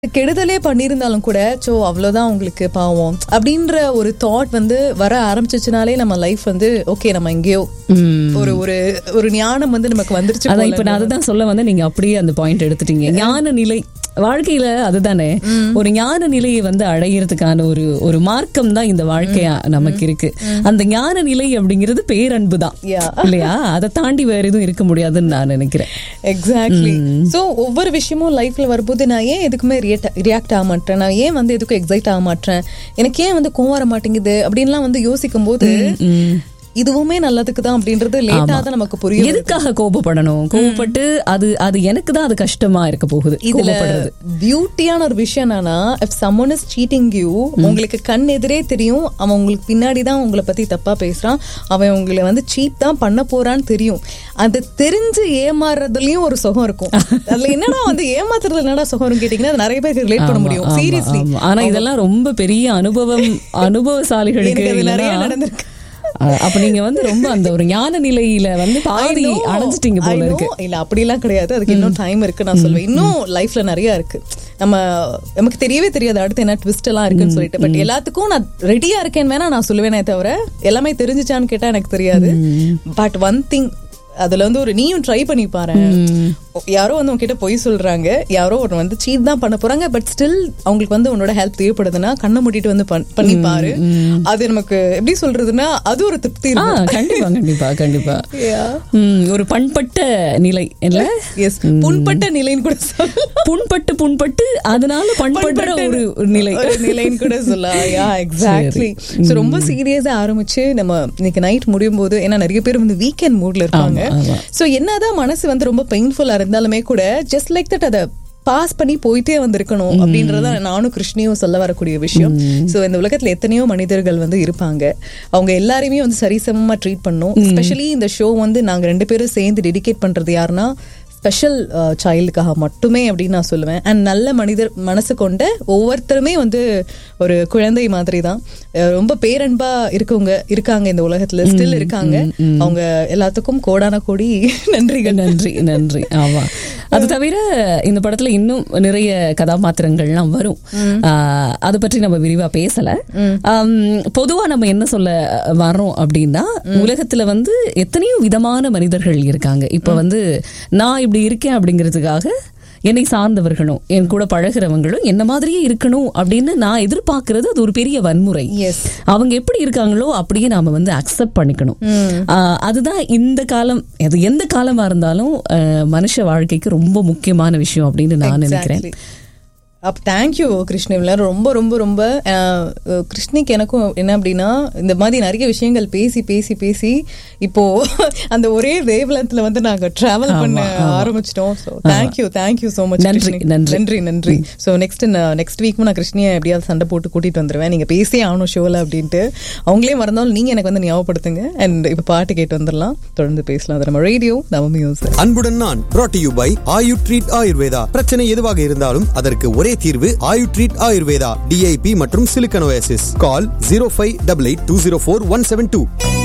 கெடுதலே பண்ணியிருந்தாலும் கூட சோ அவ்வளவுதான் உங்களுக்கு பாவம் அப்படின்ற ஒரு தாட் வந்து வர ஆரம்பிச்சிச்சுனாலே நம்ம லைஃப் வந்து ஓகே நம்ம எங்கேயோ ஒரு ஒரு ஒரு ஞானம் வந்து நமக்கு வந்துருச்சு அதான் போல. இப்ப நான் அதுதான் சொல்ல வந்து நீங்க அப்படியே அந்த பாயிண்ட் எடுத்துட்டீங்க ஞான நிலை வாழ்க்கையில அதுதானே ஒரு ஞான நிலையை வந்து அடையிறதுக்கான ஒரு ஒரு மார்க்கம் தான் இந்த வாழ்க்கையா நமக்கு இருக்கு அந்த ஞான நிலை அப்படிங்கிறது பேரன்பு தான் Yeah. இல்லையா அதை தாண்டி வேற எதுவும் இருக்க முடியாதுன்னு நான் நினைக்கிறேன் எக்ஸாக்ட்லி சோ ஒவ்வொரு விஷயமும் லைஃப்ல வரும்போது நான் ஏன் எதுக்குமே ரியாக்ட் ஆக மாட்டேன் நான் ஏன் வந்து எதுக்கும் எக்ஸைட் ஆக மாட்டேன் எனக்கு ஏன் வந்து கோவம் வர மாட்டேங்குது அப்படின்லாம் வந்து யோசிக்கும் போது இதுவுமே நல்லதுக்கு தான் அப்படின்றது லேட்டா தான் நமக்கு புரியும் எதுக்காக கோபப்படணும் கோபப்பட்டு அது அது எனக்கு தான் அது கஷ்டமா இருக்க போகுது இதுல கோபப்படுறது பியூட்டியான ஒரு விஷயம் என்னன்னா if someone is cheating you உங்களுக்கு கண் எதிரே தெரியும் அவன் உங்களுக்கு பின்னாடி தான் உங்களை பத்தி தப்பா பேசுறான் அவன் உங்களை வந்து சீட் தான் பண்ண போறான்னு தெரியும் அது தெரிஞ்சு ஏமாறுறதுலயும் ஒரு சுகம் இருக்கும் அதுல என்னடா வந்து ஏமாத்துறதுல என்னடா சுகம் இருக்கும் கேட்டீங்கன்னா அது நிறைய பேருக்கு ரிலேட் பண்ண முடியும் ஆமா, சீரியஸ்லி ஆமா. ஆனா இதெல்லாம் ரொம்ப பெரிய அனுபவம் அனுபவசாலிகளுக்கு எனக்கு அது நிறைய இல்லைன்னா- நடந்திருக்கு. அஹ் அப்ப நீங்க வந்து ரொம்ப அந்த ஒரு ஞான நிலையில வந்து பாதி I know, அடைஞ்சிட்டீங்க I போல know. இருக்கு இல்ல அப்படிலாம் கிடையாது அதுக்கு இன்னும் டைம் இருக்கு நான் சொல்லுவேன் இன்னும் லைஃப்ல நிறைய இருக்கு நம்ம நமக்கு தெரியவே தெரியாது அடுத்து என்ன ட்விஸ்ட் எல்லாம் இருக்குன்னு சொல்லிட்டு பட் எல்லாத்துக்கும் நான் ரெடியா இருக்கேன்னு வேணா நான் சொல்லுவேனே தவிர எல்லாமே தெரிஞ்சுச்சான்னு கேட்டா எனக்கு தெரியாது பட் ஒன் திங் அதுல வந்து ஒரு நீயும் ட்ரை பண்ணி பாரு யாரோ வந்து உங்ககிட்ட பொய் சொல்றாங்க யாரோ ஒரு வந்து சீட் தான் பண்ண போறாங்க பட் ஸ்டில் அவங்களுக்கு வந்து உன்னோட ஹெல்ப் தேவைப்படுதுன்னா கண்ணை மூடிட்டு வந்து பண்- பண்ணி பாரு அது நமக்கு எப்படி சொல்றதுன்னா அது ஒரு திருப்தி ஆ இருக்கும் கண்டிப்பா கண்டிப்பா கண்டிப்பா Yeah. ம், ஒரு பண்பட்ட நிலை இல்ல எஸ் புண்பட்ட நிலைன்னு கூட சொல்லலாம் புண்பட்டு புண்பட்டு அதனால பண்படுற ஒரு ஒரு நிலை ஒரு நிலைன்னு கூட சொல்லலாம் யா எக்ஸாக்ட்லி சோ ரொம்ப சீரியஸா ஆரம்பிச்சு நம்ம இன்னைக்கு நைட் முடியும் போது ஏன்னா நிறைய பேர் வந்து வீக்கெண்ட் மூட்ல இருப்பாங்க ஆமா. சோ என்னதான் மனசு வந்து ரொம்ப பெயின்ஃபுல்லா இருந்தாலுமே கூட ஜஸ்ட் லைக் தட் அதை பாஸ் பண்ணி போயிட்டே வந்திருக்கணும் அப்படின்றத நானும் கிருஷ்ணியும் சொல்ல வரக்கூடிய விஷயம் சோ இந்த உலகத்துல எத்தனையோ மனிதர்கள் வந்து இருப்பாங்க அவங்க எல்லாரையுமே வந்து சரிசமமா ட்ரீட் பண்ணும் ஸ்பெஷலி இந்த ஷோ வந்து நாங்க ரெண்டு பேரும் சேர்ந்து டெடிகேட் பண்றது யாருன்னா ஸ்பெஷல் சைல்டுக்காக மட்டுமே அப்படின்னு நான் சொல்லுவேன் அண்ட் நல்ல மனிதர் மனசு கொண்ட ஒவ்வொருத்தருமே வந்து ஒரு குழந்தை மாதிரி தான் அஹ் ரொம்ப பேரன்பா இருக்கவங்க இருக்காங்க இந்த உலகத்துல ஸ்டில் இருக்காங்க அவங்க எல்லாத்துக்கும் கோடான கோடி நன்றிகள் நன்றி நன்றி ஆமா அது தவிர இந்த படத்துல இன்னும் நிறைய கதாபாத்திரங்கள்லாம் வரும் ஆஹ் அதை பற்றி நம்ம விரிவா பேசல ஆம், பொதுவா நம்ம என்ன சொல்ல வர்றோம் அப்படின்னா உலகத்துல வந்து எத்தனையோ விதமான மனிதர்கள் இருக்காங்க இப்ப வந்து நான் இப்படி இருக்கேன் அப்படிங்கிறதுக்காக என்னை சார்ந்தவர்களும் என் கூட பழகுறவங்களும் என்ன மாதிரியே இருக்கணும் அப்படின்னு நான் எதிர்பார்க்கிறது அது ஒரு பெரிய வன்முறை எஸ் அவங்க எப்படி இருக்காங்களோ அப்படியே நாம வந்து அக்செப்ட் பண்ணிக்கணும் ஆஹ் அதுதான் இந்த காலம் அது எந்த காலமா இருந்தாலும் ஆஹ் மனுஷ வாழ்க்கைக்கு ரொம்ப முக்கியமான விஷயம் அப்படின்னு நான் நினைக்கிறேன் அப்ப தேங்க்யூ கிருஷ்ணவில ரொம்ப ரொம்ப ரொம்ப அஹ், அஹ், கிருஷ்ணிக்கு எனக்கும் என்ன அப்படின்னா இந்த மாதிரி நிறைய விஷயங்கள் பேசி பேசி பேசி இப்போ அந்த ஒரே வேவ்லென்த்ல வந்து நாங்க டிராவல் பண்ண ஆரம்பிச்சிட்டோம் so thank you thank you so much நன்றி, நன்றி. நன்றி நன்றி ஸோ நெக்ஸ்ட் நெக்ஸ்ட் வீக்கும் நான் கிருஷ்ணியை எப்படியாவது சண்டை போட்டு கூட்டிட்டு வந்துருவேன் நீங்க பேசியே ஆகணும் ஷோல அப்படின்ட்டு அவங்களே மறந்தாலும் நீங்க எனக்கு வந்து ஞாபகப்படுத்துங்க அண்ட் இப்போ பாட்டு கேட்டு வந்துடலாம் தொடர்ந்து பேசலாம் அது நம்ம ரேடியோ நம்ம மியூசிக் அன்புடன் நான் brought to you by Ayu treat Ayurveda பிரச்சனை எதுவாக இருந்தாலும் அதற்கு ஒரே தீர்வு ஆயு ட்ரீட் ஆயுர்வேதா டிஐபி மற்றும் சிலிக்கனோசிஸ் call zero five double eight two zero four one seven two